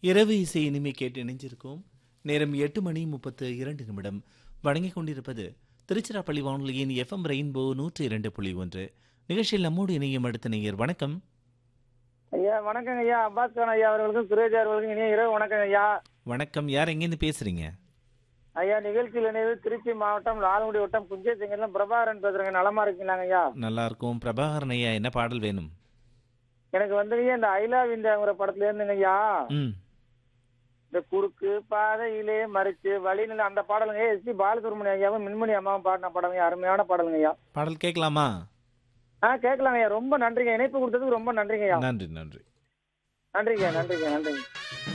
இரவு இசை இனிமை கேட்டு இணைஞ்சிருக்கோம் நேரம் எட்டு மணி முப்பத்து இரண்டு நிமிடம் வழங்கிக் கொண்டிருப்பது திருச்சிராப்பள்ளி வானொலியின் எஃப்எம் ரெயின்போ நூற்றி இரண்டு புள்ளி ஒன்று நிகழ்ச்சியில் நம்மோடு இணையும் அடுத்த நேயர் வணக்கம் ஐயா வணக்கங்க ஐயா அப்பாஸ் கான் ஐயா அவர்களுக்கும் சுரேஜ் அவர்களுக்கும் இனிய இரவு வணக்கம் ஐயா வணக்கம் யார் எங்கேருந்து பேசுறீங்க ஐயா நிகழ்ச்சியில் இணைவு திருச்சி மாவட்டம் லால்குடி வட்டம் புஞ்சை செங்கல்லம் பிரபாகரன் பேசுறேங்க நலமா இருக்கீங்களாங்க ஐயா நல்லா இருக்கும் பிரபாகரன் ஐயா என்ன பாடல் வேணும் எனக்கு வந்துங்க இந்த ஐ லவ் இந்தியாங்கிற படத்துல இருந்துங்க ஐயா ம் இந்த குறுக்கு பாதையிலே மறிச்சு வழிநிலை அந்த பாடலுங்க எஸ் பி பாலசுப்ரமணியம் ஐயாவும் மின்மணி அம்மாவும் பாடின படங்க அருமையான பாடலுங்க ஐயா பாடல் கேட்கலாமா ஆ கேட்கலாங்க ஐயா ரொம்ப நன்றிங்க இணைப்பு கொடுத்ததுக்கு ரொம்ப நன்றிங்க ஐயா நன்றி நன்றி நன்றிங்க நன்றிங்க நன்றிங்க